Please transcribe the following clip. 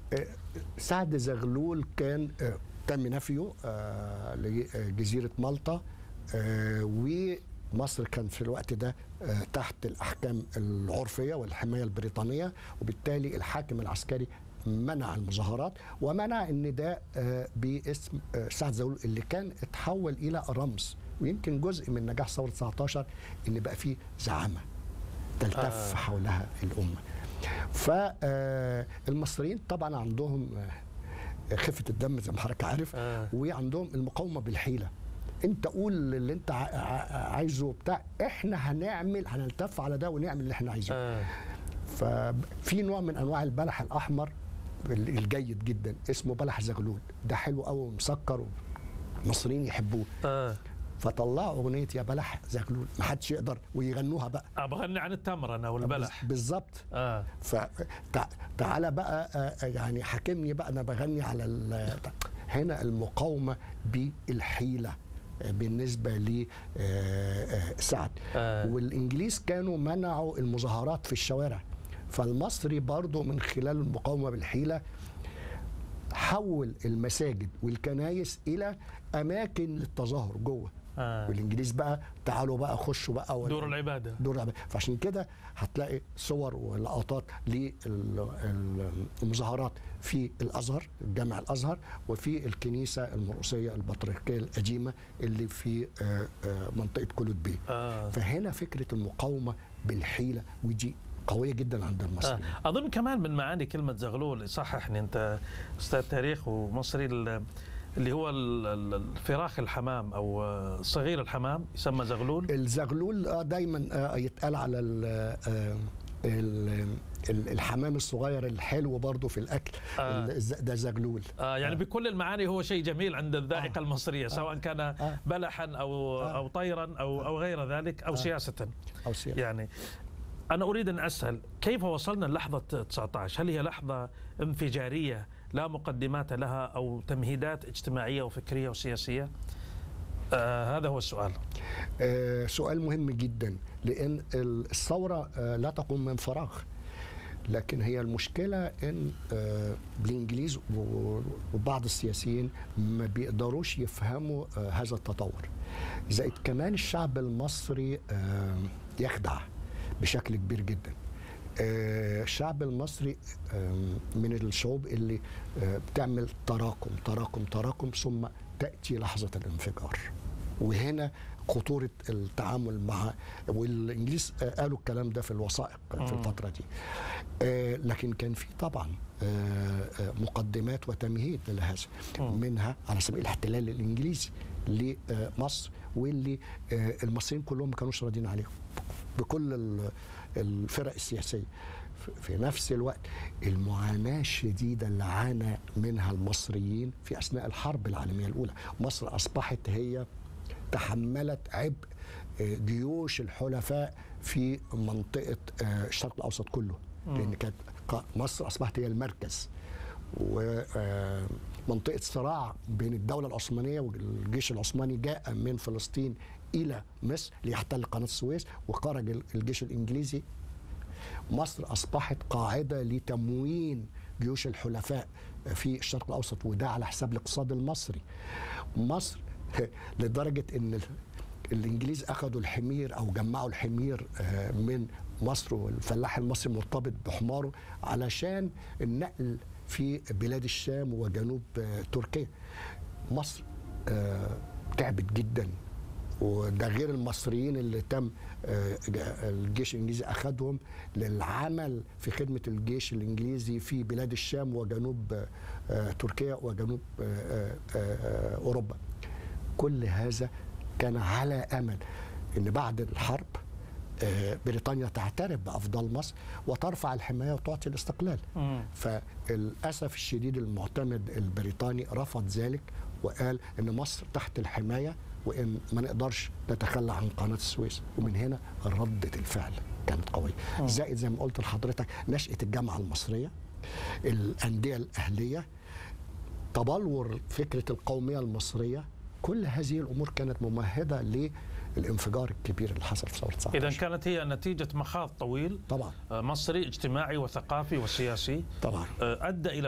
آه، سعد زغلول كان آه، تم نفيه آه، لجزيره مالطا آه، ومصر كان في الوقت ده آه، تحت الاحكام العرفيه والحمايه البريطانيه وبالتالي الحاكم العسكري منع المظاهرات ومنع النداء آه، باسم آه، سعد زغلول اللي كان اتحول الى رمز ويمكن جزء من نجاح ثوره 19 ان بقى فيه زعامه تلتف آه. آه. حولها الامه فالمصريين طبعا عندهم آه، خفه الدم زي ما حضرتك عارف آه. وعندهم المقاومه بالحيله انت قول اللي انت ع- ع- عايزه بتاع احنا هنعمل هنلتف على ده ونعمل اللي احنا عايزينه آه. ففي نوع من انواع البلح الاحمر الجيد جدا اسمه بلح زغلول ده حلو قوي ومسكر المصريين يحبوه آه. فطلعوا اغنيه يا بلح زغلول ما حدش يقدر ويغنوها بقى ابغى عن التمر انا والبلح بالظبط اه فتعالى بقى آه، يعني حاكمني بقى انا بغني على ال- هنا المقاومه بالحيله آه، بالنسبه لسعد آه. والانجليز كانوا منعوا المظاهرات في الشوارع فالمصري برضو من خلال المقاومه بالحيله حول المساجد والكنايس الى اماكن للتظاهر جوه آه. والانجليز بقى تعالوا بقى خشوا بقى ولا- دور العباده دور العبادة. فعشان كده هتلاقي صور ولقطات للمظاهرات في الازهر جامع الازهر وفي الكنيسه المرقسيه البطريركيه القديمه اللي في آه، آه، منطقه كولوت بيه آه. فهنا فكره المقاومه بالحيله ودي قويه جدا عند آه. المصريين اظن كمان من معاني كلمه زغلول صححني انت استاذ تاريخ ومصري ال- اللي هو ال- ال- الفراخ الحمام او آه، صغير الحمام يسمى زغلول الزغلول آه، دايما آه، يتقال على ال آه، ال- ال- الحمام الصغير الحلو برضه في الاكل آه. الز- ده زغلول آه يعني بكل المعاني هو شيء جميل عند الذائقه المصريه سواء كان بلحا او او طيرا او او غير ذلك او سياسه او سياسة. يعني أنا أريد أن أسأل كيف وصلنا للحظة 19 هل هي لحظة انفجارية لا مقدمات لها أو تمهيدات اجتماعية وفكرية وسياسية آه هذا هو السؤال آه، سؤال مهم جدا لان الثوره آه، لا تقوم من فراغ لكن هي المشكله ان آه، الانجليز و- وبعض السياسيين ما بيقدروش يفهموا آه، هذا التطور زائد كمان الشعب المصري آه، يخدع بشكل كبير جدا آه، الشعب المصري آه، من الشعوب اللي آه، بتعمل تراكم تراكم تراكم ثم تأتي لحظة الانفجار وهنا خطورة التعامل مع والإنجليز آه، قالوا الكلام ده في الوثائق في الفترة دي آه، لكن كان في طبعا آه، آه، مقدمات وتمهيد لهذا منها على سبيل الاحتلال الإنجليزي لمصر واللي آه، المصريين كلهم ما كانوش راضيين عليهم بكل ال- الفرق السياسيه ف- في نفس الوقت المعاناه الشديده اللي عانى منها المصريين في اثناء الحرب العالميه الاولى مصر اصبحت هي تحملت عبء آه، جيوش الحلفاء في منطقه آه، الشرق الاوسط كله لان كانت ق- مصر اصبحت هي المركز ومنطقه صراع بين الدوله العثمانيه والجيش العثماني جاء من فلسطين الى مصر ليحتل قناه السويس وخرج ال- الجيش الانجليزي مصر اصبحت قاعده لتموين جيوش الحلفاء في الشرق الاوسط وده على حساب الاقتصاد المصري مصر لدرجه ان ال- الانجليز اخذوا الحمير او جمعوا الحمير آه، من مصر والفلاح المصري مرتبط بحماره علشان النقل في بلاد الشام وجنوب آه، تركيا مصر آه، تعبت جدا وده غير المصريين اللي تم آه، جا- الجيش الانجليزي اخذهم للعمل في خدمه الجيش الانجليزي في بلاد الشام وجنوب آه، آه، تركيا وجنوب آه، آه، آه، اوروبا كل هذا كان على امل ان بعد الحرب آه، بريطانيا تعترف بافضال مصر وترفع الحمايه وتعطي الاستقلال مم. فللاسف الشديد المعتمد البريطاني رفض ذلك وقال ان مصر تحت الحمايه وان ما نقدرش نتخلى عن قناه السويس ومن هنا رده الفعل كانت قويه زائد زي ما قلت لحضرتك نشاه الجامعه المصريه الانديه الاهليه تبلور فكره القوميه المصريه كل هذه الامور كانت ممهده للانفجار الكبير اللي حصل في ثوره 19 إذا كانت هي نتيجة مخاض طويل طبعا آه، مصري اجتماعي وثقافي وسياسي طبعا آه، أدى إلى